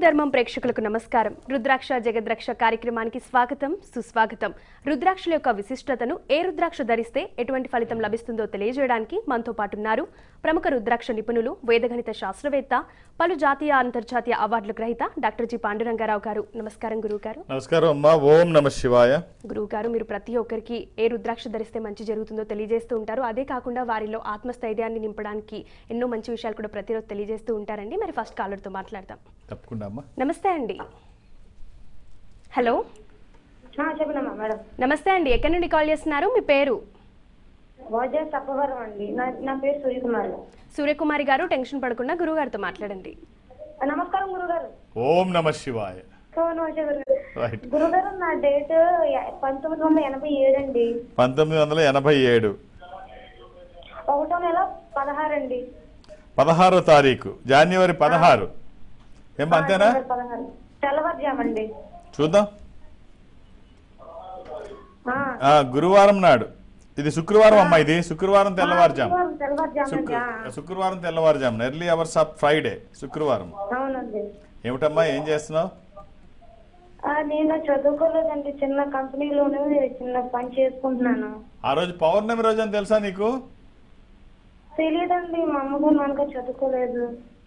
ధర్మం ప్రేక్షకులకు నమస్కారం రుద్రాక్ష జగద్రక్ష కార్యక్రమానికి స్వాగతం సుస్వాగతం రుద్రాక్షల యొక్క విశిష్టతను ఏ రుద్రాక్ష ధరిస్తే ఎటువంటి ఫలితం లభిస్తుందో తెలియజేయడానికి మనతో పాటు ఉన్నారు ప్రముఖ రుద్రాక్ష నిపుణులు వేదగణిత శాస్త్రవేత్త పలు జాతీయ అంతర్జాతీయ అవార్డుల గ్రహీత డాక్టర్ జి పాండురంగారావు గారు నమస్కారం గురువు గారు నమస్కారం అమ్మా ఓం నమ శివాయ గురువు గారు మీరు ప్రతి ఒక్కరికి ఏ రుద్రాక్ష ధరిస్తే మంచి జరుగుతుందో తెలియజేస్తూ ఉంటారు అదే కాకుండా వారిలో ఆత్మస్థైర్యాన్ని నింపడానికి ఎన్నో మంచి విషయాలు కూడా ప్రతిరోజు తెలియజేస్తూ ఉంటారండి మరి ఫస్ట్ కాలర్తో మాట్లాడదాం తప్పకుండా అమ్మా నమస్తే అండి హలో ఆ, చెప్పనమ్మా మేడం నమస్తే అండి ఎక్కడి నుండి కాల్ చేస్తున్నారు మీ పేరు వాజే సప్పవరం అండి నా నా పేరు సూర్యకుమార్ సూర్యకుమారి గారు టెన్షన్ పడకుండా గురువు గారితో మాట్లాడండి ఆ, నమస్కారం గురుగారు ఓం నమ శివాయ సో నమస్తే గురుగారు రైట్ గురుగారు నా డేట్ య- పంతొమ్మిది వందల ఎనభై ఏడు అండి పంతొమ్మిది వందల ఎనభై ఏడు ఒకటో నెల పదహారు అండి పదహారో తారీఖు జనవరి పదహారు ఏం అంతేనా జనవరి పదహారు తెల్లవారుజామండి చూద్దాం ఆ, ఆ గురువారం నాడు ఇది శుక్రవారం అమ్మా ఇది శుక్రవారం తెల్లవారుజాము శుక్రవారం తెల్లవారుజామండి శుక్ర ఆ, శుక్రవారం తెల్లవారుజాము ఎర్లీ అవర్స్ ఆఫ్ ఫ్రైడే శుక్రవారం అవునండి ఏమిటమ్మా ఏం చేస్తున్నావు ఆ, నేను చదువుకోలేదండి చిన్న కంపెనీలోనే చిన్న పని చేసుకుంటున్నాను ఆ రోజు పౌర్ణమి రోజు అని తెలుసా నీకు తెలియదండి మా అమ్మగారు నాన్నగారు చదువుకోలేదు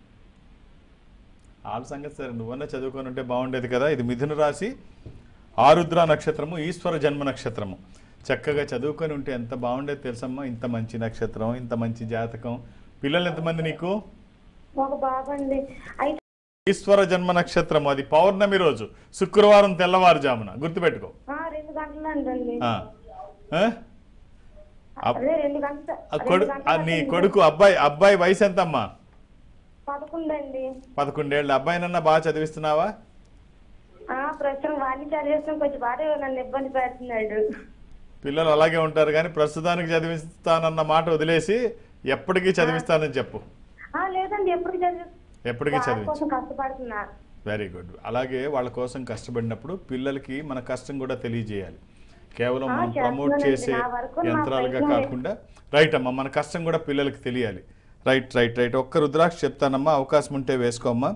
వాళ్ళ సంగతి సరే నువ్వన్నా చదువుకొని ఉంటే బాగుండేది కదా ఇది మిథున రాశి ఆరుద్ర నక్షత్రము ఈశ్వర జన్మ నక్షత్రము చక్కగా చదువుకొని ఉంటే ఎంత బాగుండేది తెలుసమ్మా ఇంత మంచి నక్షత్రం ఇంత మంచి జాతకం పిల్లలు ఎంతమంది నీకు ఒక బాబండి అయితే ఈశ్వర జన్మ నక్షత్రం అది పౌర్ణమి రోజు శుక్రవారం తెల్లవారుజామున గుర్తుపెట్టుకో ఆ, రెండు గంటలండి ఆ. ఆ? అబ్- అదే రెండు గంటల ఆ కొడు ఆ నీ కొడుకు అబ్బాయి అబ్బాయి వయసు ఎంతమ్మా పదకొండండి పదకొండేళ్ళు అబ్బాయినన్నా బాగా చదివిస్తున్నావా ఆ ప్రస్తుతం వాడిని చదివేస్తాం కొంచెం బాగా నన్ను ఇబ్బంది పెడుతున్నాడు పిల్లలు అలాగే ఉంటారు కానీ ప్రస్తుతానికి చదివిస్తానన్న మాట వదిలేసి ఎప్పటికీ చదివిస్తానని చెప్పు ఆ లేదండి ఎప్పుడు చదివి ఎప్పటికీ వాళ్ళ చదివించు కోసం కష్టపడుతున్నా వెరీ గుడ్ అలాగే వాళ్ళ కోసం కష్టపడినప్పుడు పిల్లలకి మన కష్టం కూడా తెలియజేయాలి కేవలం ఆ, మనం ప్రమోట్ చేస్తున్నానండి. చేసే నా వరకు నా యంత్రాలుగా ప్రయత్నం కాకుండా రైట్ అమ్మా మన కష్టం కూడా పిల్లలకి తెలియాలి రైట్ రైట్ రైట్ ఒక్క రుద్రాక్ష చెప్తానమ్మా అవకాశం ఉంటే వేసుకోమ్మా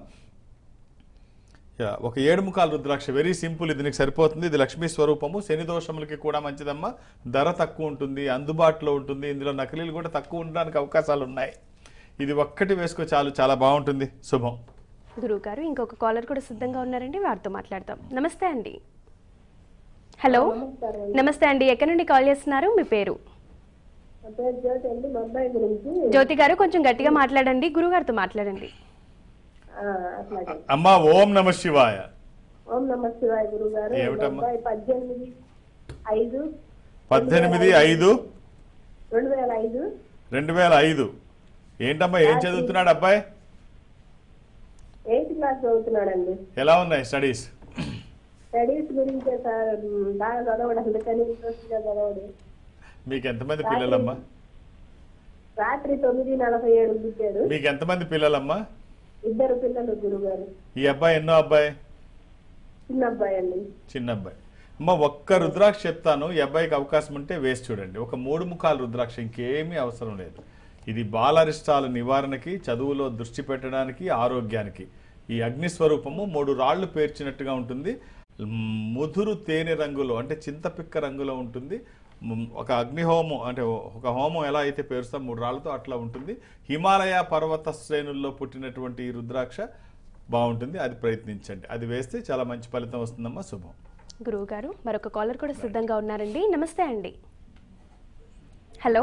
యా, ఒక ఏడు ముఖాల రుద్రాక్ష వెరీ సింపుల్ ఇది నీకు సరిపోతుంది ఇది లక్ష్మీ స్వరూపము శని దోషములకి కూడా మంచిదమ్మా ధర తక్కువ ఉంటుంది అందుబాటులో ఉంటుంది ఇందులో నకిలీలు కూడా తక్కువ ఉండడానికి అవకాశాలు ఉన్నాయి ఇది ఒక్కటి వేసుకో చాలు చాలా బాగుంటుంది శుభం గురువు గారు ఇంకొక కాలర్ కూడా సిద్ధంగా ఉన్నారండి వారితో మాట్లాడతాం నమస్తే అండి హలో నమస్తే అండి ఎక్కడి నుండి కాల్ చేస్తున్నారు మీ పేరు నా పేరు జ్యోతి అండి మా అబ్బాయి గురించి జ్యోతి గారు కొంచెం గట్టిగా మాట్లాడండి గురువు గారితో మాట్లాడండి అట్లాగే అమ్మా ఓం నమ శివాయ ఓం నమ శివాయ గురువు గారు ఏమిటమ్మా? అబ్బాయి పద్దెనిమిది ఐదు పద్దెనిమిది ఐదు రెండు వేల ఐదు రెండు వేల ఐదు ఏంటమ్మా ఏం చదువుతున్నాడు అబ్బాయి ఎయిత్ క్లాస్ చదువుతున్నాడండి ఎలా ఉన్నాయి స్టడీస్ స్టడీస్ గురించే సార్ ఉమ్, బాగా చదవడు అందుకని ఇంట్రెస్ట్ గా చదవడు మీకు ఎంతమంది పిల్లలమ్మా రాత్రి తొమ్మిది నలభై ఏడు పుట్టాడు మీకు ఎంతమంది పిల్లలమ్మా ఇద్దరు పిల్లలు గురుగారు ఈ అబ్బాయి ఎన్నో అబ్బాయి చిన్న అబ్బాయి అండి చిన్న అబ్బాయి అమ్మ ఒక్క రుద్రాక్ష చెప్తాను ఈ అబ్బాయికి అవకాశం ఉంటే వేసి చూడండి ఒక మూడు ముఖాల రుద్రాక్ష ఇంకేమీ అవసరం లేదు ఇది బాలరిష్టాల నివారణకి చదువులో దృష్టి పెట్టడానికి ఆరోగ్యానికి ఈ అగ్ని స్వరూపము మూడు రాళ్లు పేర్చినట్టుగా ఉంటుంది మ్, ముదురు తేనె రంగులో అంటే చింతపిక్క రంగులో ఉంటుంది మ్, ఒక అగ్నిహోమం అంటే ఒక హోమం ఎలా అయితే పేరుస్తాం మూడు రాళ్ళతో అట్లా ఉంటుంది హిమాలయ పర్వత శ్రేణుల్లో పుట్టినటువంటి ఈ రుద్రాక్ష బాగుంటుంది అది ప్రయత్నించండి అది వేస్తే చాలా మంచి ఫలితం వస్తుందమ్మా శుభం గురువు గారు మరొక కాలర్ కూడా సిద్ధంగా ఉన్నారండి నమస్తే అండి హలో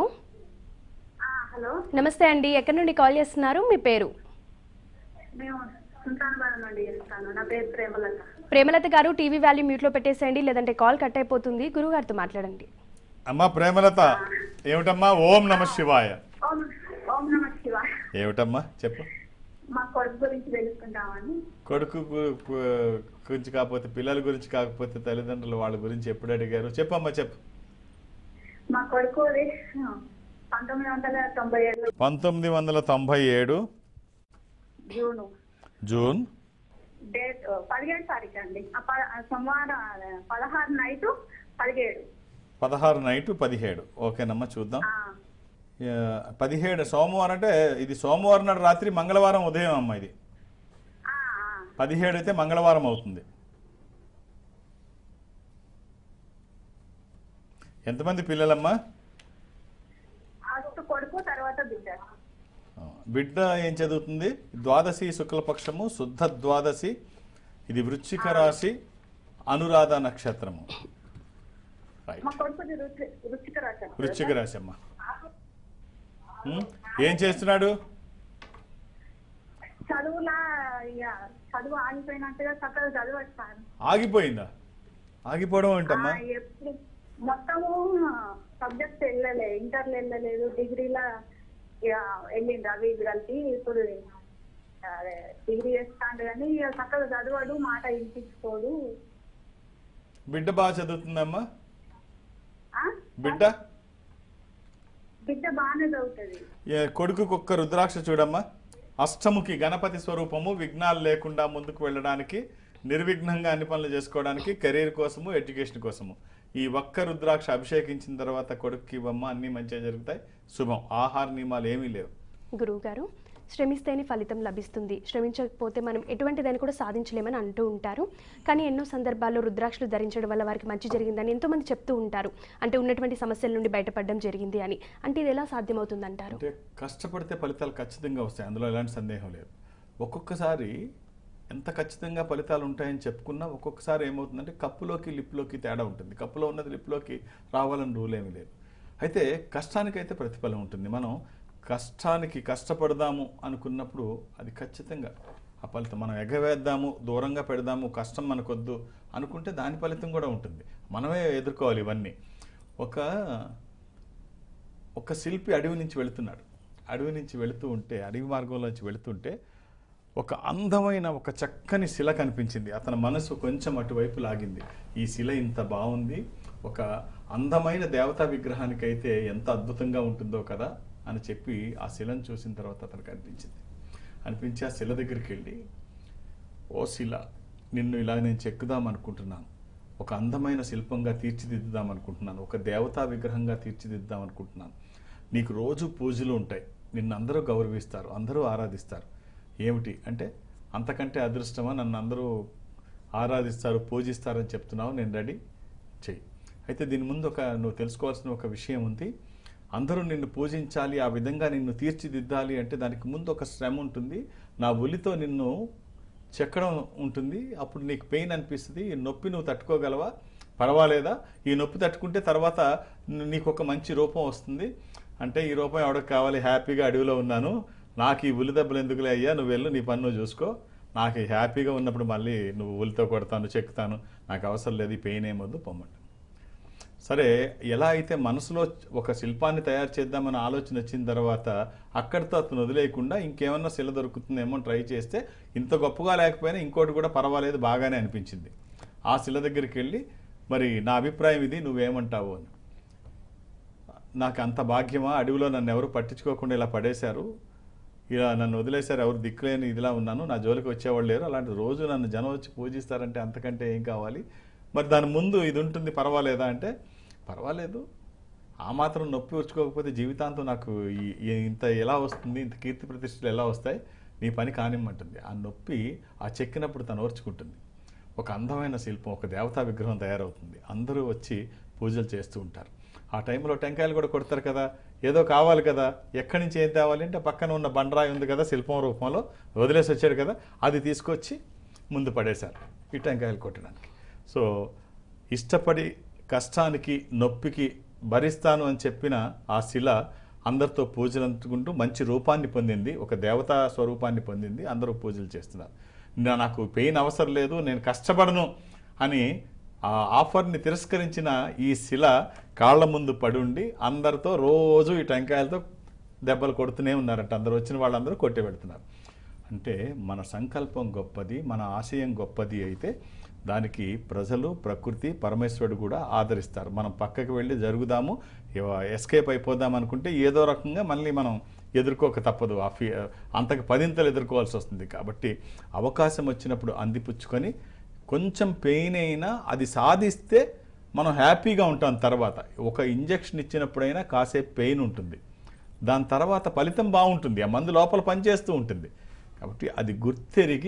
హలో నమస్తే అండి ఎక్కడి నుండి కాల్ చేస్తున్నారు మీ పేరు మేము సుల్తానాబాద్ నుండి చేస్తాను నా పేరు ప్రేమలత ప్రేమలత గారు టీవీ వాల్యూ మ్యూట్లో పెట్టేసేయండి లేదంటే కాల్ కట్ అయిపోతుంది గురువు గారితో మాట్లాడండి అమ్మా ప్రేమలత ఏమిటమ్మా ఓం నమ శివాయ ఓం ఓం నమ శివ ఏమిటమ్మా చెప్పు మా కొడుకు గురించి తెలుసుకుంటామని కొడుకు గు- గు- గురించి కాకపోతే పిల్లల గురించి కాకపోతే తల్లిదండ్రులు వాళ్ళ గురించి ఎప్పుడు అడిగారు చెప్పమ్మా చెప్పు మా కొడుకు పంతొమ్మిది వందల తొంభై ఏడు పంతొమ్మిది వందల తొంభై ఏడు జూన్ జూన్ డేట్ పదిహేడు తారీఖు అండి ఆ ప- ఆ సోమవారం పదహారు నైట్ పదిహేడు పదహారు నైట్ పదిహేడు ఓకేనమ్మా చూద్దాం ఆ, యా, పదిహేడు సోమవారం అంటే ఇది సోమవారం నాడు రాత్రి మంగళవారం ఉదయం అమ్మ ఇది ఆ, ఆ. పదిహేడు అయితే మంగళవారం అవుతుంది ఎంతమంది పిల్లలమ్మా ఫస్ట్ కొడుకు తర్వాత బిడ్డ ఆ, బిడ్డ ఏం చదువుతుంది ద్వాదశి శుక్లపక్షము శుద్ధ ద్వాదశి ఇది వృశ్చిక రాశి అనురాధ నక్షత్రము రైట్ మా కొడుకుది రుచి రుచిక రాశాను వృశ్చిక రాశి అమ్మా ఉం? ఏం చేస్తున్నాడు చదువులా ఇక చదువు ఆగిపోయినట్టుగా చక్కగా చదవచ్చు ఆగిపోయిందా ఆగిపోవడం ఏంటమ్మా ఎప్పుడు మొత్తము సబ్జెక్ట్స్ వెళ్ళలే ఇంటర్లో వెళ్ళలేదు డిగ్రీలా ఇక వెళ్ళిండు అవి ఇవి కలిపి ఇప్పుడు అదే డిగ్రీ చేస్తాడు కానీ ఇక చక్కగా చదవడు మాట వినిపించుకోడు బిడ్డ బాగా చదువుతుందమ్మా ఆ? బిడ్డ బిడ్డ బాగానే చదువుతుంది ఏ, కొడుకుకు ఒక్క రుద్రాక్ష చూడమ్మా అష్టముకి గణపతి స్వరూపము విఘ్నాలు లేకుండా ముందుకు వెళ్ళడానికి నిర్విఘ్నంగా అన్ని పనులు చేసుకోవడానికి కెరీర్ కోసము ఎడ్యుకేషన్ కోసము ఈ ఒక్క రుద్రాక్ష అభిషేకించిన తర్వాత కొడుకుకి ఇవ్వమ్మ అన్ని మంచిగా జరుగుతాయి శుభం ఆహార నియమాలు ఏమీ లేవు గురువు గారు శ్రమిస్తేనే ఫలితం లభిస్తుంది శ్రమించకపోతే మనం ఎటువంటిదని కూడా సాధించలేమని అంటూ ఉంటారు కానీ ఎన్నో సందర్భాల్లో రుద్రాక్షలు ధరించడం వల్ల వారికి మంచి జరిగిందని ఎంతోమంది చెప్తూ ఉంటారు అంటే ఉన్నటువంటి సమస్యల నుండి బయటపడడం జరిగింది అని అంటే ఇది ఎలా సాధ్యమవుతుంది అంటారు అంటే కష్టపడితే ఫలితాలు ఖచ్చితంగా వస్తాయి అందులో ఎలాంటి సందేహం లేదు ఒక్కొక్కసారి ఎంత ఖచ్చితంగా ఫలితాలు ఉంటాయని చెప్పుకున్నా ఒక్కొక్కసారి ఏమవుతుందంటే కప్పులోకి లిప్లోకి తేడా ఉంటుంది కప్పులో ఉన్నది లిప్లోకి రావాలని రూల్ ఏమీ లేదు అయితే కష్టానికైతే ప్రతిఫలం ఉంటుంది మనం కష్టానికి కష్టపడదాము అనుకున్నప్పుడు అది ఖచ్చితంగా ఆ ఫలితం మనం ఎగవేద్దాము దూరంగా పెడదాము కష్టం మనకొద్దు అనుకుంటే దాని ఫలితం కూడా ఉంటుంది మనమే ఎదుర్కోవాలి ఇవన్నీ ఒక ఒక శిల్పి అడవి నుంచి వెళుతున్నాడు అడవి నుంచి వెళుతూ ఉంటే అడవి మార్గంలోంచి వెళుతుంటే ఒక అందమైన ఒక చక్కని శిల కనిపించింది అతని మనసు కొంచెం అటువైపు లాగింది ఈ శిల ఇంత బాగుంది ఒక అందమైన దేవతా విగ్రహానికైతే ఎంత అద్భుతంగా ఉంటుందో కదా అని చెప్పి ఆ శిలను చూసిన తర్వాత అతనికి అనిపించింది అనిపించి ఆ శిల దగ్గరికి వెళ్ళి ఓ శిల నిన్ను ఇలా నేను చెక్కుదాం అనుకుంటున్నాను ఒక అందమైన శిల్పంగా తీర్చిదిద్దుదాం అనుకుంటున్నాను ఒక దేవతా విగ్రహంగా తీర్చిదిద్దాం అనుకుంటున్నాను నీకు రోజు పూజలు ఉంటాయి నిన్ను అందరూ గౌరవిస్తారు అందరూ ఆరాధిస్తారు ఏమిటి అంటే అంతకంటే అదృష్టమా నన్ను అందరూ ఆరాధిస్తారు పూజిస్తారని చెప్తున్నావు నేను రెడీ చెయ్యి అయితే దీని ముందు ఒక నువ్వు తెలుసుకోవాల్సిన ఒక విషయం ఉంది అందరూ నిన్ను పూజించాలి ఆ విధంగా నిన్ను తీర్చిదిద్దాలి అంటే దానికి ముందు ఒక శ్రమ ఉంటుంది నా ఉలితో నిన్ను చెక్కడం ఉంటుంది అప్పుడు నీకు పెయిన్ అనిపిస్తుంది ఈ నొప్పి నువ్వు తట్టుకోగలవా పర్వాలేదా ఈ నొప్పి తట్టుకుంటే తర్వాత ని- నీకు ఒక మంచి రూపం వస్తుంది అంటే ఈ రూపం ఎవరికి కావాలి హ్యాపీగా అడవిలో ఉన్నాను నాకు ఈ ఉలి దెబ్బలు ఎందుకులే అయ్యా నువ్వు వెళ్ళు నీ పని నువ్వు చూసుకో నాకు ఈ హ్యాపీగా ఉన్నప్పుడు మళ్ళీ నువ్వు ఉలితో కొడతాను చెక్కుతాను నాకు అవసరం లేదు ఈ పెయిన్ ఏమొద్దు పొమ్మంట సరే ఎలా అయితే మనసులో ఒక శిల్పాన్ని తయారు చేద్దామన్న ఆలోచన వచ్చిన తర్వాత అక్కడితో అతను వదిలేయకుండా ఇంకేమన్నా శిల దొరుకుతుందేమో ట్రై చేస్తే ఇంత గొప్పగా లేకపోయినా ఇంకోటి కూడా పర్వాలేదు బాగానే అనిపించింది ఆ శిల దగ్గరికి వెళ్ళి మరి నా అభిప్రాయం ఇది నువ్వేమంటావు అని నాకు అంత భాగ్యమా అడవిలో నన్ను ఎవరు పట్టించుకోకుండా ఇలా పడేశారు ఇలా నన్ను వదిలేశారు ఎవరు దిక్కులేని ఇదిలా ఉన్నాను నా జోలికి వచ్చేవాళ్ళు లేరు అలాంటి రోజు నన్ను జనం వచ్చి పూజిస్తారంటే అంతకంటే ఏం కావాలి మరి దాని ముందు ఇది ఉంటుంది పర్వాలేదా అంటే పర్వాలేదు ఆ మాత్రం నొప్పి వచ్చుకోకపోతే జీవితాంతం నాకు ఈ- ఈ- ఇంత ఎలా వస్తుంది ఇంత కీర్తి ప్రతిష్టలు ఎలా వస్తాయి నీ పని కానిమ్మంటుంది ఆ నొప్పి ఆ చెక్కినప్పుడు తను ఓర్చుకుంటుంది ఒక అందమైన శిల్పం ఒక దేవతా విగ్రహం తయారవుతుంది అందరూ వచ్చి పూజలు చేస్తూ ఉంటారు ఆ టైంలో టెంకాయలు కూడా కొడతారు కదా ఏదో కావాలి కదా ఎక్కడి నుంచి ఏం తేవాలి అంటే పక్కన ఉన్న బండరాయి ఉంది కదా శిల్పం రూపంలో వదిలేసి వచ్చాడు కదా అది తీసుకొచ్చి ముందు పడేశారు ఈ టెంకాయలు కొట్టడానికి సో ఇష్టపడి కష్టానికి నొప్పికి భరిస్తాను అని చెప్పిన ఆ శిల అందరితో పూజలు అందుకుంటూ మంచి రూపాన్ని పొందింది ఒక దేవతా స్వరూపాన్ని పొందింది అందరూ పూజలు చేస్తున్నారు నా- నాకు పెయిన్ అవసరం లేదు నేను కష్టపడను అని ఆ ఆఫర్ని తిరస్కరించిన ఈ శిల కాళ్ళ ముందు పడుండి అందరితో రోజు ఈ టెంకాయలతో దెబ్బలు కొడుతూనే ఉన్నారంట అందరూ వచ్చిన వాళ్ళందరూ కొట్టి పెడుతున్నారు అంటే మన సంకల్పం గొప్పది మన ఆశయం గొప్పది అయితే దానికి ప్రజలు ప్రకృతి పరమేశ్వరుడు కూడా ఆదరిస్తారు మనం పక్కకి వెళ్ళి జరుగుదాము ఎస్కేప్ అయిపోదాం అనుకుంటే ఏదో రకంగా మళ్ళీ మనం ఎదుర్కోక తప్పదు ఆ ఫీ అంతకు పదింతలు ఎదుర్కోవాల్సి వస్తుంది కాబట్టి అవకాశం వచ్చినప్పుడు అందిపుచ్చుకొని కొంచెం పెయిన్ అయినా అది సాధిస్తే మనం హ్యాపీగా ఉంటాం తర్వాత ఒక ఇంజెక్షన్ ఇచ్చినప్పుడైనా కాసేపు పెయిన్ ఉంటుంది దాని తర్వాత ఫలితం బాగుంటుంది ఆ మందు లోపల పనిచేస్తూ ఉంటుంది కాబట్టి అది గుర్తెరిగి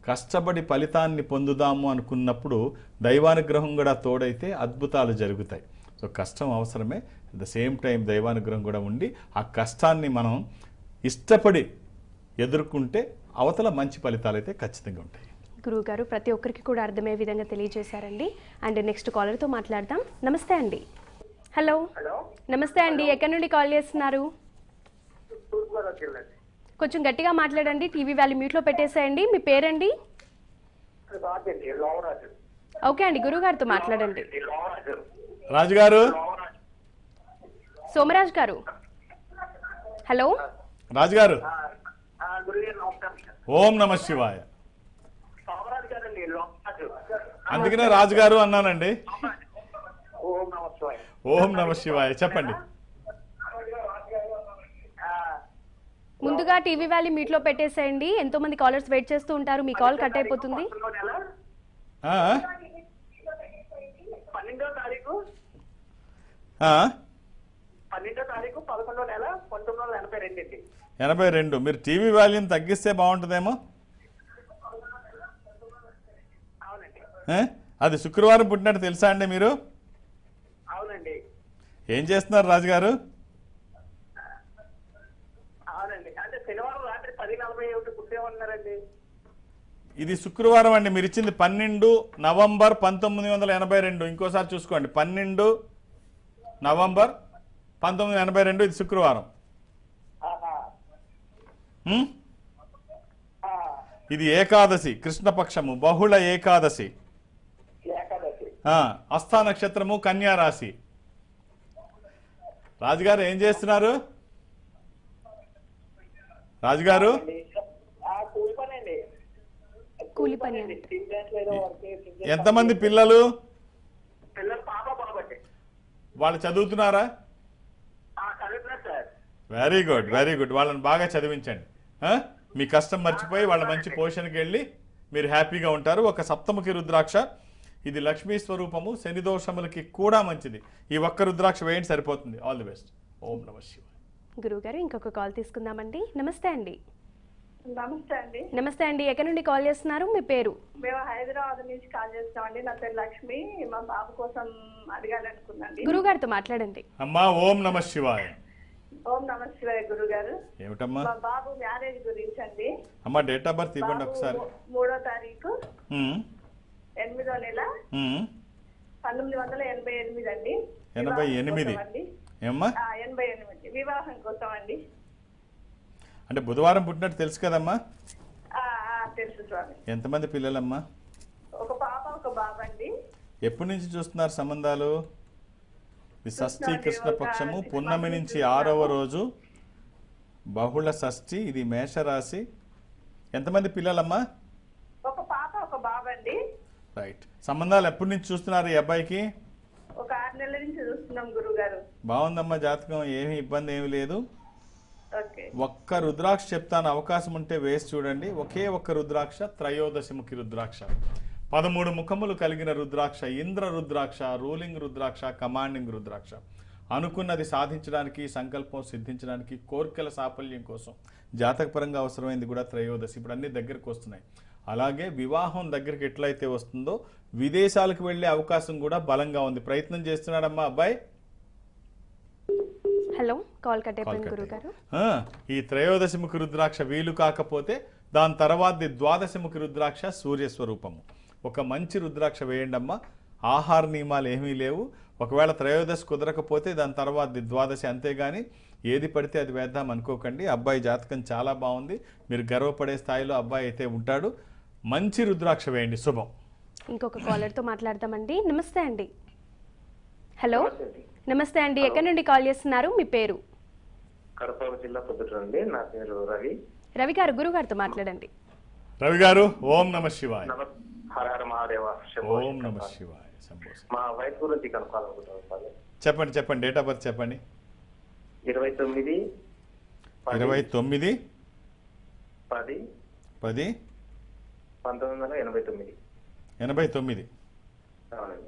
కష్టపడి ఫలితాన్ని పొందుదాము అనుకున్నప్పుడు దైవానుగ్రహం కూడా తోడైతే అద్భుతాలు జరుగుతాయి సో కష్టం అవసరమే అట్ ద సేమ్ టైం దైవానుగ్రహం కూడా ఉండి ఆ కష్టాన్ని మనం ఇష్టపడి ఎదుర్కొంటే అవతల మంచి ఫలితాలు అయితే ఖచ్చితంగా ఉంటాయి గురువు గారు ప్రతి ఒక్కరికి కూడా అర్థమయ్యే విధంగా తెలియజేశారండి అండ్ నెక్స్ట్ కాలర్తో మాట్లాడదాం నమస్తే అండి హలో హలో నమస్తే అండి ఎక్కడి నుండి కాల్ చేస్తున్నారు తూర్పుగోదావరి జిల్లా అండి. కొంచెం గట్టిగా మాట్లాడండి టీవీ వాల్యూ మ్యూట్లో పెట్టేసేయండి మీ పేరండి రాజు అండి లోవరాజు ఓకే అండి గురుగారితో మాట్లాడండి ఈ లోవరాజు రాజుగారు లోవరాజు సోమరాజ్ గారు హలో రాజుగారు ఆ, ఆ, గురుగారు నమస్కారం సార్. ఓం నమ శివాయ లోవరాజు గారండి లోవరాజు అందుకనే రాజుగారు అన్నానండి ఓం నమ శివాయ ఓం నమ శివాయ చెప్పండి ఆ, ముందుగా టీవీ వాల్యూ మ్యూట్లో పెట్టేసేయండి ఎంతో మంది కాలర్స్ వెయిట్ చేస్తూ ఉంటారు మీ కాల్ కట్ అయిపోతుంది పంతొమ్మిదో నెల ఆ? పన్నెండో తారీఖు ఆ? పన్నెండో తారీఖు పదకొండో నెల పంతొమ్మిది వందల ఎనభై రెండు అండి ఎనభై రెండు మీరు టీవీ వాల్యూమ్ తగ్గిస్తే బాగుంటుందేమో అవునండి ఏ? అది శుక్రవారం పుట్టినట్టు తెలుసా అండి మీరు అవునండి ఏం చేస్తున్నారు రాజుగారు అవునండి అంటే శనివారం రాత్రి పది నలభై ఒకటి గుర్తేమన్నారండి ఇది శుక్రవారం అండి మీరు ఇచ్చింది పన్నెండు నవంబర్ పంతొమ్మిది వందల ఎనభై రెండు ఇంకోసారి చూసుకోండి పన్నెండు నవంబర్ పంతొమ్మిది వందల ఎనభై రెండు ఇది శుక్రవారం ఆహా. ఉం? ఆ, ఇది ఏకాదశి కృష్ణపక్షము బహుళ ఏకాదశి ఏకాదశి ఆ, హస్తా నక్షత్రము కన్యా రాశి రాజుగారు ఏం చేస్తున్నారు రాజుగారు అండి. ఆ కూలి పని అండి కూలి పని అండి. టీమ్ డాన్స్ ఏదో వర్క్ చేసి- ఎంతమంది పిల్లలు పిల్లలు పాప బాబట్టి వాళ్ళు చదువుతున్నారా ఆ చదువుతున్నారు sir very good very good వాళ్ళని బాగా చదివించండి ఆ? మీ కష్టం మర్చిపోయి వాళ్ళ మంచి పోషణకి వెళ్ళి మీరు హ్యాపీగా ఉంటారు ఒక సప్తముఖి రుద్రాక్ష ఇది లక్ష్మీ స్వరూపము శని దోషములకి కూడా మంచిది ఈ ఒక్క రుద్రాక్ష వేయండి సరిపోతుంది ఆల్ ది బెస్ట్ ఓం నమ శివ గురువు గారు ఇంకొక కాల్ తీసుకుందామండి నమస్తే అండి నమస్తే అండి నమస్తే అండి ఎక్కడి నుండి కాల్ చేస్తున్నారు మీ పేరు మేము హైదరాబాద్ నుంచి కాల్ చేస్తామండి నా పేరు లక్ష్మి మా బాబు కోసం అడగాలనుకున్నాండి గురువు గారితో మాట్లాడండి అమ్మా ఓం నమ శివాయ ఓం నమ శివాయ గురువు గారు ఏమిటమ్మా మా బాబు మ్యారేజ్ గురించి అండి అమ్మా డేట్ ఆఫ్ బర్త్ ఇవ్వండి బాబు ఒకసారి మూ- మూడో తారీఖు ఉమ్, ఎనిమిదో నెల ఉమ్. పంతొమ్మిది వందల ఎనభై ఎనిమిది అండి ఎనభై వివాహం ఎనిమిది కోసం అండి. ఏమ్మా ఆ, ఎనభై ఎనిమిది వివాహం కోసం అండి అంటే బుధవారం పుట్టినట్టు తెలుసు కదమ్మా ఆ, ఆ, తెలుసు స్వామి ఎంతమంది పిల్లలమ్మా ఒక పాప ఒక బాబు అండి ఎప్పటి నుంచి చూస్తున్నారు సంబంధాలు ఇది షష్ఠి చూస్తున్నాను, కృష్ణపక్షము ఒక పున్నమి six నుంచి months ఆరవ రోజు బహుళ షష్ఠి ఇది మేషరాశి ఎంతమంది పిల్లలమ్మా ఒక పాప ఒక బాబు అండి రైట్ సంబంధాలు ఎప్పటి నుంచి చూస్తున్నారు ఈ అబ్బాయికి ఒక ఆరు నెలల నుంచి చూస్తున్నాం గురువు గారు బాగుందమ్మా జాతకం ఏమీ ఇబ్బంది ఏమీ లేదు ఓకే ఒక్క రుద్రాక్ష చెప్తాను అవకాశం ఉంటే వేసి చూడండి ఒకే ఒక్క రుద్రాక్ష త్రయోదశముఖి రుద్రాక్ష పదమూడు ముఖములు కలిగిన రుద్రాక్ష ఇంద్ర రుద్రాక్ష రూలింగ్ రుద్రాక్ష కమాండింగ్ రుద్రాక్ష అనుకున్నది సాధించడానికి సంకల్పం సిద్ధించడానికి కోరికల సాఫల్యం కోసం జాతకపరంగా అవసరమైంది కూడా త్రయోదశి ఇప్పుడు అన్ని దగ్గరికి వస్తున్నాయి అలాగే వివాహం దగ్గరికి ఎట్లయితే వస్తుందో విదేశాలకు వెళ్ళే అవకాశం కూడా బలంగా ఉంది ప్రయత్నం చేస్తున్నాడమ్మా అబ్బాయి హలో కాల్ కట్ అయిపోయింది కాల్ గురువు కట్ గారు ఆ, ఈ త్రయోదశముఖి రుద్రాక్ష వీలు కాకపోతే దాని తర్వాత ద్వాదశముఖి రుద్రాక్ష సూర్య స్వరూపము ఒక మంచి రుద్రాక్ష వేయండి అమ్మా ఆహార నియమాలు ఏమీ లేవు ఒకవేళ త్రయోదశి కుదరకపోతే దాని తర్వాత ద్వాదశి అంతేగాని ఏది పడితే అది వేద్దాం అనుకోకండి అబ్బాయి జాతకం చాలా బాగుంది మీరు గర్వపడే స్థాయిలో అబ్బాయి అయితే ఉంటాడు మంచి రుద్రాక్ష వేయండి శుభం ఇంకొక కాలర్తో మాట్లాడదామండి నమస్తే అండి హలో నమస్తే అండి ఎక్కడి నుండి కాల్ చేస్తున్నారు మీ పేరు కడప జిల్లా పొద్దుట అండి నా పేరు రవి రవి గారు గురువు గారితో మాట్లాడండి రవి గారు ఓం నమ శివాయ నమ హర హర మహాదేవ శంభో ఓం నమ శంకర. శివాయ శంభో శంకర. మా వైఫ్ గురించి కనుక్కోవాలనుకుంటున్నాను సార్ చెప్పండి చెప్పండి డేట్ ఆఫ్ బర్త్ చెప్పండి ఇరవై తొమ్మిది పది, ఇరవై తొమ్మిది పది పది పంతొమ్మిది వందల ఎనభై తొమ్మిది ఎనభై తొమ్మిది అవునండి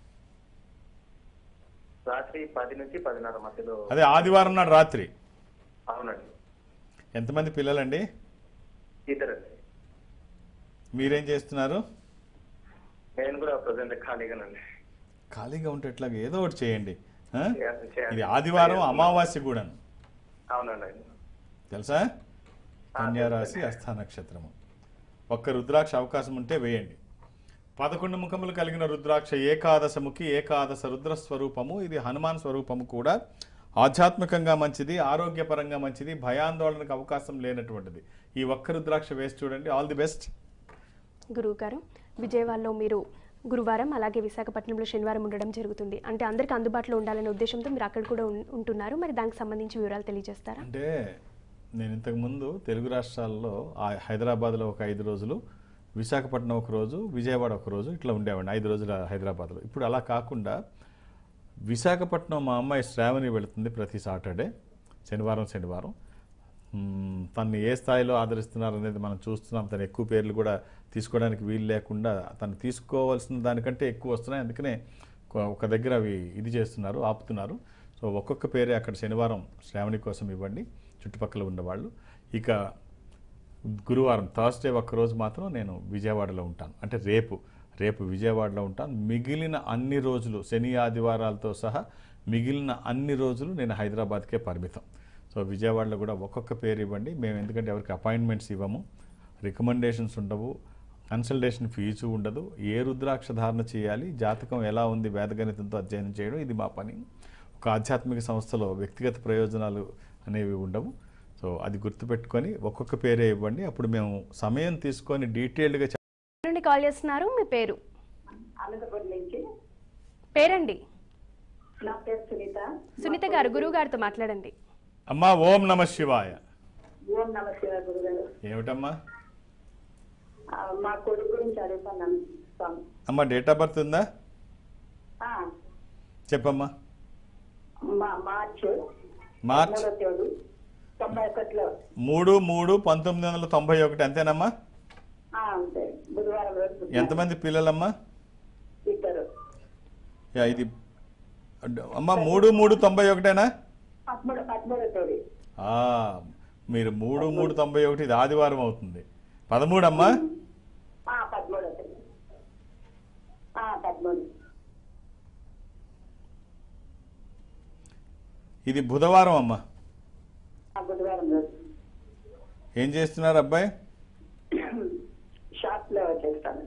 రాత్రి పది నుంచి పదిన్నర మధ్యలో అదే ఆదివారం నాడు రాత్రి అవునండి ఎంతమంది పిల్లలండి ఇద్దరండి మీరేం చేస్తున్నారు నేను కూడా ప్రజెంట్ ఖాళీగానండి ఖాళీగా ఉంటే ఎట్లాగ ఏదో ఒకటి చేయండి ఆ? చేయాలి, చేయాలి. ఇది ఆదివారం అమావాస్య కూడా అవునండి తెలుసా కన్యారాశి అస్థ నక్షత్రము ఒక్క రుద్రాక్ష అవకాశం ఉంటే వేయండి పదకొండు ముఖములు కలిగిన రుద్రాక్ష ఏకాదశముఖి ఏకాదశ రుద్ర స్వరూపము ఇది హనుమాన్ స్వరూపము కూడా ఆధ్యాత్మికంగా మంచిది ఆరోగ్యపరంగా మంచిది భయాందోళనకు అవకాశం లేనటువంటిది ఈ ఒక్క రుద్రాక్ష వేసి చూడండి ఆల్ ది బెస్ట్ గురువు గారు విజయవాడలో మీరు గురువారం అలాగే విశాఖపట్నంలో శనివారం ఉండడం జరుగుతుంది అంటే అందరికీ అందుబాటులో ఉండాలనే ఉద్దేశంతో మీరు అక్కడ కూడా ఉన్- ఉంటున్నారు మరి దానికి సంబంధించి వివరాలు తెలియజేస్తారా అంటే నేను ఇంతకుముందు తెలుగు రాష్ట్రాల్లో ఆ హైదరాబాద్లో ఒక ఐదు రోజులు విశాఖపట్నం ఒక రోజు విజయవాడ ఒక రోజు ఇట్లా ఉండేవాడిని ఐదు రోజులు హైదరాబాద్లో ఇప్పుడు అలా కాకుండా విశాఖపట్నం మా అమ్మాయి శ్రావణి వెళుతుంది ప్రతి సాటర్డే శనివారం శనివారం మ్మ్, తన్ని ఏ స్థాయిలో ఆదరిస్తున్నారు అనేది మనం చూస్తున్నాం తను ఎక్కువ పేర్లు కూడా తీసుకోవడానికి వీలు లేకుండా తను తీసుకోవాల్సిన దానికంటే ఎక్కువ వస్తున్నాయి అందుకనే ఒక- ఒక దగ్గర అవి ఇది చేస్తున్నారు ఆపుతున్నారు సో ఒక్కొక్క పేరే అక్కడ శనివారం శ్రావణి కోసం ఇవ్వండి చుట్టుపక్కల ఉన్నవాళ్ళు ఇక గురువారం థర్స్డే ఒక్కరోజు మాత్రం నేను విజయవాడలో ఉంటాను అంటే రేపు రేపు విజయవాడలో ఉంటాను మిగిలిన అన్ని రోజులు శని ఆదివారాలతో సహా మిగిలిన అన్ని రోజులు నేను హైదరాబాద్కే పరిమితం సో విజయవాడలో కూడా ఒక్కొక్క పేరు ఇవ్వండి మేము ఎందుకంటే ఎవరికి అపాయింట్మెంట్స్ ఇవ్వము రికమెండేషన్స్ ఉండవు కన్సల్టేషన్ ఫీజు ఉండదు ఏ రుద్రాక్ష ధారణ చేయాలి జాతకం ఎలా ఉంది వేదగణితంతో అధ్యయనం చేయడం ఇది మా పని ఒక ఆధ్యాత్మిక సంస్థలో వ్యక్తిగత ప్రయోజనాలు అనేవి ఉండవు సో అది గుర్తుపెట్టుకొని ఒక్కొక్క పేరే ఇవ్వండి అప్పుడు మేము సమయం తీసుకొని డీటెయిల్డ్గా ఎక్కడి నుండి కాల్ చేస్తున్నారు మీ పేరు అనంతపురం నుంచి పేరండి నా పేరు సునీత సునీత గారు గురువు గారితో మాట్లాడండి అమ్మా ఓం నమ శివాయ ఓం నమస్తే గురుగారు ఏమిటమ్మా ఆ, మా కొడుకు గురించి అడుగుతున్నాను స్వామి అమ్మ డేట్ ఆఫ్ బర్త్ ఉందా ఆ, చెప్పమ్మా మా మార్చ్ మార్చ్ మూడో తేదీ తొంభై ఒకటిలో మూడు మూడు పంతొమ్మిది వందల తొంభై ఒకటి అంతేనమ్మా ఆ, అంతే బుధవారం రోజు పుట్టిన ఎంతమంది పిల్లలమ్మా ఇద్దరు యా, ఇది అమ్మా మూడు మూడు తొంభై ఒకటేనా పదమూడు పదమూడో తేదీ ఆ, మీరు మూడు మూడు తొంభై ఒకటి ఇది ఆదివారం అవుతుంది పదమూడు అమ్మా ఆ, పదమూడో తేదీ ఆ, పదమూడు ఇది బుధవారం అమ్మా ఆ, బుధవారం రోజు ఏం చేస్తున్నారు అబ్బాయి షాప్ లో చేస్తాను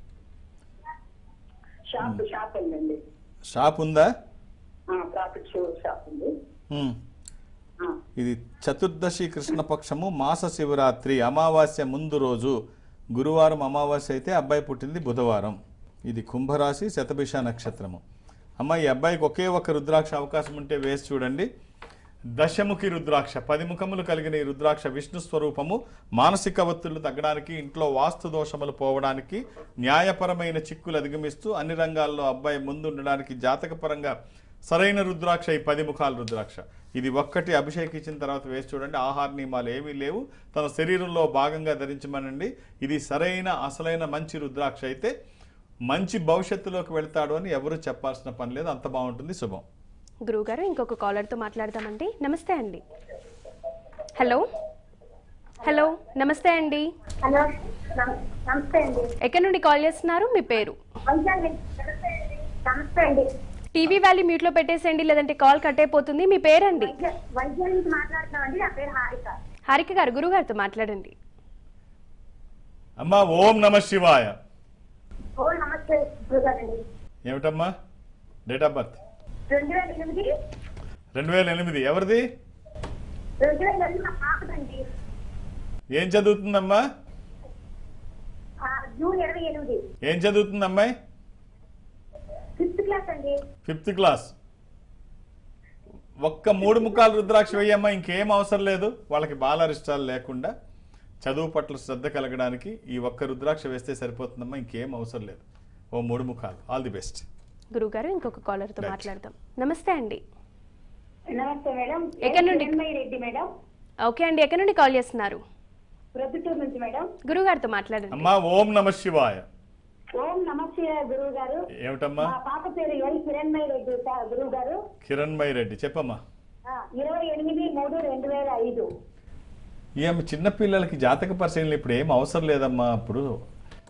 షాప్ షాప్ ఉందండి షాప్ ఉందా ప్రాఫిట్ షూ షాప్ ఉంది హ్మ్. ఆ, ఇది చతుర్దశి కృష్ణపక్షము మాస శివరాత్రి అమావాస్య ముందు రోజు గురువారం అమావాస్య అయితే అబ్బాయి పుట్టింది బుధవారం ఇది కుంభరాశి శతభిష నక్షత్రము అమ్మ ఈ అబ్బాయికి ఒకే ఒక రుద్రాక్ష అవకాశం ఉంటే వేసి చూడండి దశముఖి రుద్రాక్ష పది ముఖములు కలిగిన ఈ రుద్రాక్ష విష్ణు స్వరూపము మానసిక ఒత్తిళ్లు తగ్గడానికి ఇంట్లో వాస్తు దోషములు పోవడానికి న్యాయపరమైన చిక్కులు అధిగమిస్తూ అన్ని రంగాల్లో అబ్బాయి ముందు ఉండడానికి జాతకపరంగా సరైన రుద్రాక్ష ఈ పది ముఖాల రుద్రాక్ష ఇది ఒక్కటి అభిషేకించిన తర్వాత వేసి చూడండి ఆహార నియమాలు ఏమీ లేవు తన శరీరంలో భాగంగా ధరించమనండి ఇది సరైన అసలైన మంచి రుద్రాక్ష అయితే మంచి భవిష్యత్తులోకి వెళ్తాడు అని ఎవరు చెప్పాల్సిన పని లేదు అంత బాగుంటుంది శుభం గురువు గారు ఇంకొక కాలర్తో మాట్లాడదామండి నమస్తే అండి హలో హలో నమస్తే అండి హలో నమ- నమస్తే అండి ఎక్కడి నుండి కాల్ చేస్తున్నారు మీ పేరు వైజాగ్ నుంచి. నమస్తే అండి టీవీ వాల్యూ మ్యూట్లో పెట్టేసేయండి లేదంటే కాల్ కట్ అయిపోతుంది మీ పేరండి వైజాగ్ వైజాగ్ నుంచి మాట్లాడుతున్నామండి నా పేరు హారిక హారిక గారు గురువు గారితో మాట్లాడండి అమ్మా ఓం నమ శివాయ ఓ నమస్తే గురుగారండి ఏమిటమ్మా డేట్ ఆఫ్ బర్త్ రెండు వేల ఎనిమిది రెండు వేల ఎనిమిది ఎవరిది రెండు వేల ఎనిమిది మా పాపదండి ఏం చదువుతుందమ్మా ఆ, జూన్ ఇరవై ఎనిమిది ఏం చదువుతుంది అమ్మాయి ఫిఫ్త్ క్లాస్ అండి ఫిఫ్త్ క్లాస్ ఒక్క మూడు ముఖాలు రుద్రాక్ష వేయమ్మా ఇంకేం అవసరం లేదు వాళ్ళకి బాలరిష్టాలు లేకుండా చదువు పట్ల శ్రద్ధ కలగడానికి ఈ ఒక్క రుద్రాక్ష వేస్తే సరిపోతుందమ్మా ఇంకేం అవసరం లేదు ఓ మూడు ముఖాలు ఆల్ ది బెస్ట్ గురువు గారు ఇంకొక కాలర్తో Right. మాట్లాడదాం నమస్తే అండి నమస్తే మేడం ఎక్కడి నుండి? చిన్మయి రెడ్డి మేడం ఓకే అండి ఎక్కడి నుండి కాల్ చేస్తున్నారు ప్రొద్దుటూరు నుంచి మేడం గురువు గారితో మాట్లాడండి అమ్మా ఓం నమ శివాయ ఓం నమస్తే గురువు గారు ఏమిటమ్మా మా పాప పేరు ఎల్ కిరణ్మయి రెడ్డి సార్ గురువు గారు కిరణ్మయి రెడ్డి చెప్పమ్మా ఆ, ఇరవై ఎనిమిది మూడు రెండు వేల ఐదు ఏమి చిన్నపిల్లలకి జాతక పరిశీలన ఇప్పుడు ఏం అవసరం లేదమ్మా అప్పుడు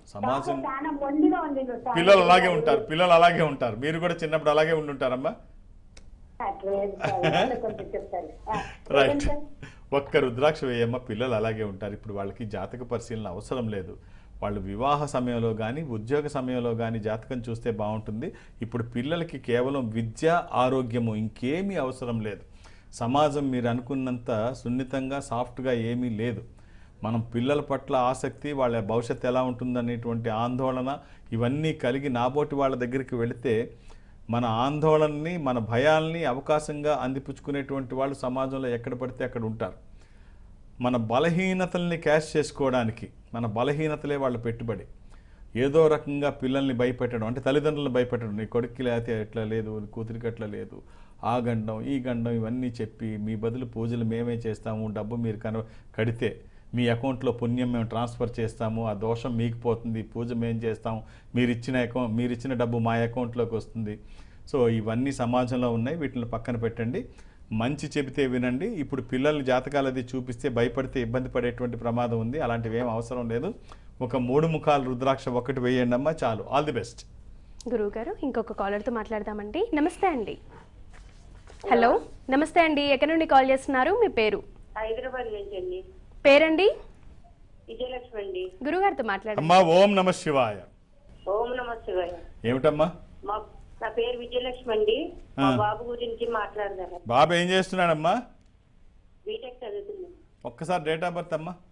సమాజం చాలా మొండిగా ఉంది సార్. పిల్లలు అలాగే ఉంటారు పిల్లలు అలాగే ఉంటారు మీరు కూడా చిన్నప్పుడు అలాగే ఉండుంటారమ్మా అట్లా లేదు సార్. అట్లా కొంచెం చెప్తారు ఆ, రైట్ ఏంటి సార్? ఒక్క రుద్రాక్ష వేయమ్మ పిల్లలు అలాగే ఉంటారు ఇప్పుడు వాళ్ళకి జాతక పరిశీలన అవసరం లేదు వాళ్ళు వివాహ సమయంలో కానీ ఉద్యోగ సమయంలో కానీ జాతకం చూస్తే బాగుంటుంది ఇప్పుడు పిల్లలకి కేవలం విద్య ఆరోగ్యము ఇంకేమీ అవసరం లేదు సమాజం మీరు అనుకున్నంత సున్నితంగా సాఫ్ట్గా ఏమీ లేదు మనం పిల్లల పట్ల ఆసక్తి వాళ్ళ భవిష్యత్తు ఎలా ఉంటుందనేటువంటి ఆందోళన ఇవన్నీ కలిగి నాబోటి వాళ్ళ దగ్గరికి వెళితే మన ఆందోళనని మన భయాల్ని అవకాశంగా అందిపుచ్చుకునేటువంటి వాళ్ళు సమాజంలో ఎక్కడ పడితే అక్కడ ఉంటారు మన బలహీనతల్ని క్యాష్ చేసుకోవడానికి మన బలహీనతలే వాళ్ళ పెట్టుబడి ఏదో రకంగా పిల్లల్ని భయపెట్టడం అంటే తల్లిదండ్రులను భయపెట్టడం నీ కొడుక్కి లేకపోతే ఎట్లా లేదు నీ కూతురికి అట్లా లేదు ఆ గండం ఈ గండం ఇవన్నీ చెప్పి మీ బదులు పూజలు మేమే చేస్తాము డబ్బు మీరు కన కడితే మీ అకౌంట్లో పుణ్యం మేము ట్రాన్స్ఫర్ చేస్తాము ఆ దోషం మీకు పోతుంది పూజ మేము చేస్తాము మీరు ఇచ్చిన అకౌంట్ మీరు ఇచ్చిన డబ్బు మా అకౌంట్లోకి వస్తుంది సో ఇవన్నీ సమాజంలో ఉన్నాయి వీటిని పక్కన పెట్టండి మంచి చెబితే వినండి ఇప్పుడు పిల్లల జాతకాలు అది చూపిస్తే భయపడితే ఇబ్బంది పడేటువంటి ప్రమాదం ఉంది అలాంటివి ఏం అవసరం లేదు ఒక మూడు ముఖాలు రుద్రాక్ష ఒకటి వేయండి అమ్మా చాలు ఆల్ ది బెస్ట్ గురువు గారు ఇంకొక కాలర్తో మాట్లాడదామండి నమస్తే అండి హలో నమస్తే అండి ఎక్కడి నుండి కాల్ చేస్తున్నారు మీ పేరు హైదరాబాద్ నుంచి అండి పేరండి విజయలక్ష్మి అండి గురుగారితో మాట్లాడండి అమ్మా ఓం నమ శివాయ ఓం నమ శివాయ ఏమిటమ్మా మా నా పేరు విజయలక్ష్మి అండి మా ఆ. బాబు గురించి మాట్లాడదాను బాబు ఏం చేస్తున్నాడమ్మా బీటెక్ చదువుతున్నాను ఒక్కసారి డేట్ ఆఫ్ బర్త్ అమ్మా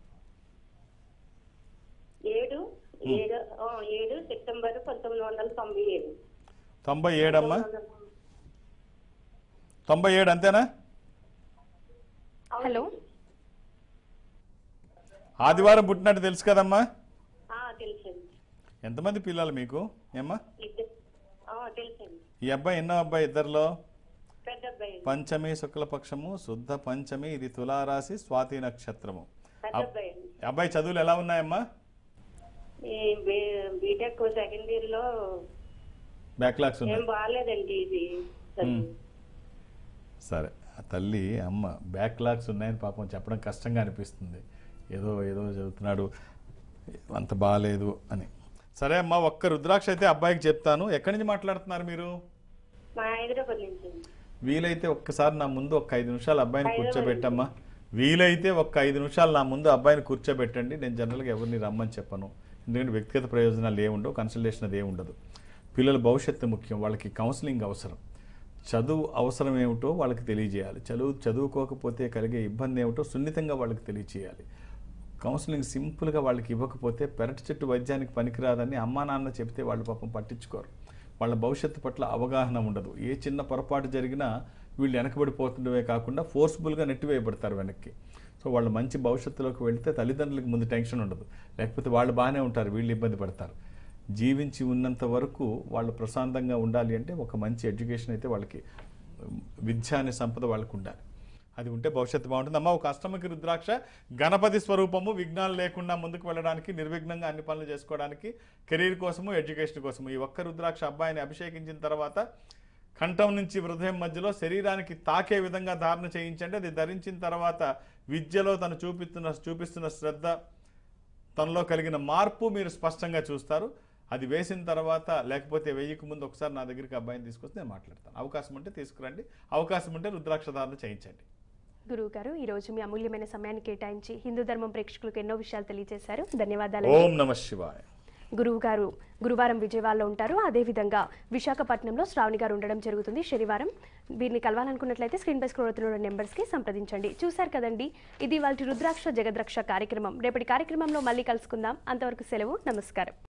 ఏడు ఏడు ఆ, ఏడు సెప్టెంబర్ పంతొమ్మిది వందల తొంభై ఏడు తొంభై ఏడమ్మా తొంభై ఏడు అంతేనా హలో ఆదివారం పుట్టినట్టు తెలుసు కదమ్మా ఆ, తెలుసండి ఎంతమంది పిల్లలు మీకు ఏమ్మా ఇద్దరు ఆ, తెలుసండి ఈ అబ్బాయి ఎన్నో అబ్బాయి ఇద్దరిలో పెద్ద అబ్బాయి అండి. పంచమి శుక్లపక్షము శుద్ధ పంచమి ఇది తులారాశి స్వాతి నక్షత్రము పెద్ద అబ్- అబ్బాయి అండి అబ్బాయి చదువులు ఎలా ఉన్నాయమ్మా ఈ బీ- బీటెక్ సెకండ్ ఇయర్ లో బ్యాక్లాగ్స్ ఏం ఉన్నాయి బాగాలేదండి ఇది చదువు. సరే ఆ తల్లి అమ్మ బ్యాక్లాగ్స్ ఉన్నాయని పాపం చెప్పడం కష్టంగా అనిపిస్తుంది ఏదో ఏదో చదువుతున్నాడు అంత బాగాలేదు అని సరే అమ్మా ఒక్క రుద్రాక్ష అయితే అబ్బాయికి చెప్తాను ఎక్కడి నుంచి మాట్లాడుతున్నారు మీరు మా హైదరాబాద్ నుంచి అండి వీలైతే ఒక్కసారి నా ముందు ఒక ఐదు నిమిషాలు అబ్బాయిని కూర్చోబెట్టమ్మా వీలైతే ఒక్క ఐదు నిమిషాలు నా ముందు అబ్బాయిని కూర్చోబెట్టండి నేను జనరల్గా ఎవరిని రమ్మని చెప్పను ఎందుకంటే వ్యక్తిగత ప్రయోజనాలు ఏముండవు కన్సల్టేషన్ అది ఏముండదు పిల్లల భవిష్యత్తు ముఖ్యం వాళ్ళకి కౌన్సిలింగ్ అవసరం చదువు అవసరం ఏమిటో వాళ్ళకి తెలియజేయాలి చదువు చదువుకోకపోతే కలిగే ఇబ్బంది ఏమిటో సున్నితంగా వాళ్ళకి తెలియజేయాలి కౌన్సిలింగ్ సింపుల్గా వాళ్ళకి ఇవ్వకపోతే పెరటి చెట్టు వైద్యానికి పనికిరాదని అమ్మా నాన్న చెప్తే వాళ్ళు పాపం పట్టించుకోరు వాళ్ళ భవిష్యత్తు పట్ల అవగాహన ఉండదు ఏ చిన్న పొరపాటు జరిగినా వీళ్ళు వెనకబడిపోతుండవే కాకుండా ఫోర్స్ఫుల్గా నెట్టివేయబడతారు వెనక్కి సో వాళ్ళు మంచి భవిష్యత్తులోకి వెళ్తే తల్లిదండ్రులకు ముందు టెన్షన్ ఉండదు లేకపోతే వాళ్ళు బాగానే ఉంటారు వీళ్ళు ఇబ్బంది పడతారు జీవించి ఉన్నంత వరకు వాళ్ళు ప్రశాంతంగా ఉండాలి అంటే ఒక మంచి ఎడ్యుకేషన్ అయితే వాళ్ళకి ఉమ్, విద్య అనే సంపద వాళ్ళకు ఉండాలి అది ఉంటే భవిష్యత్తు బాగుంటుంది అమ్మ ఒక అష్టమికి రుద్రాక్ష గణపతి స్వరూపము విఘ్నాలు లేకుండా ముందుకు వెళ్ళడానికి నిర్విఘ్నంగా అన్ని పనులు చేసుకోవడానికి కెరీర్ కోసము ఎడ్యుకేషన్ కోసము ఈ ఒక్క రుద్రాక్ష అబ్బాయిని అభిషేకించిన తర్వాత కంఠం నుంచి హృదయం మధ్యలో శరీరానికి తాకే విధంగా ధారణ చేయించండి అది ధరించిన తర్వాత విద్యలో తను చూపిస్తున్న చూపిస్తున్న శ్రద్ధ తనలో కలిగిన మార్పు మీరు స్పష్టంగా చూస్తారు అది వేసిన తర్వాత లేకపోతే వెయ్యికి ముందు ఒకసారి నా దగ్గరికి అబ్బాయిని తీసుకొస్తే నేను మాట్లాడతాను అవకాశం ఉంటే తీసుకురండి అవకాశం ఉంటే రుద్రాక్ష ధారణ చేయించండి గురువు గారు ఈ రోజు మీ అమూల్యమైన సమయాన్ని కేటాయించి హిందూ ధర్మం ప్రేక్షకులకు ఎన్నో విషయాలు తెలియజేశారు ధన్యవాదాలు ఓం నమ శివాయ గురువు గారు గురువారం విజయవాడలో ఉంటారు అదేవిధంగా విశాఖపట్నంలో శ్రావణి గారు ఉండడం జరుగుతుంది శనివారం వీరిని కలవాలనుకున్నట్లయితే స్క్రీన్ పై స్క్రోల్ అవుతున్న నెంబర్స్కి సంప్రదించండి చూశారు కదండి ఇది వాళ్ళ రుద్రాక్ష జగద్రక్ష కార్యక్రమం రేపటి కార్యక్రమంలో మళ్ళీ కలుసుకుందాం అంతవరకు సెలవు నమస్కారం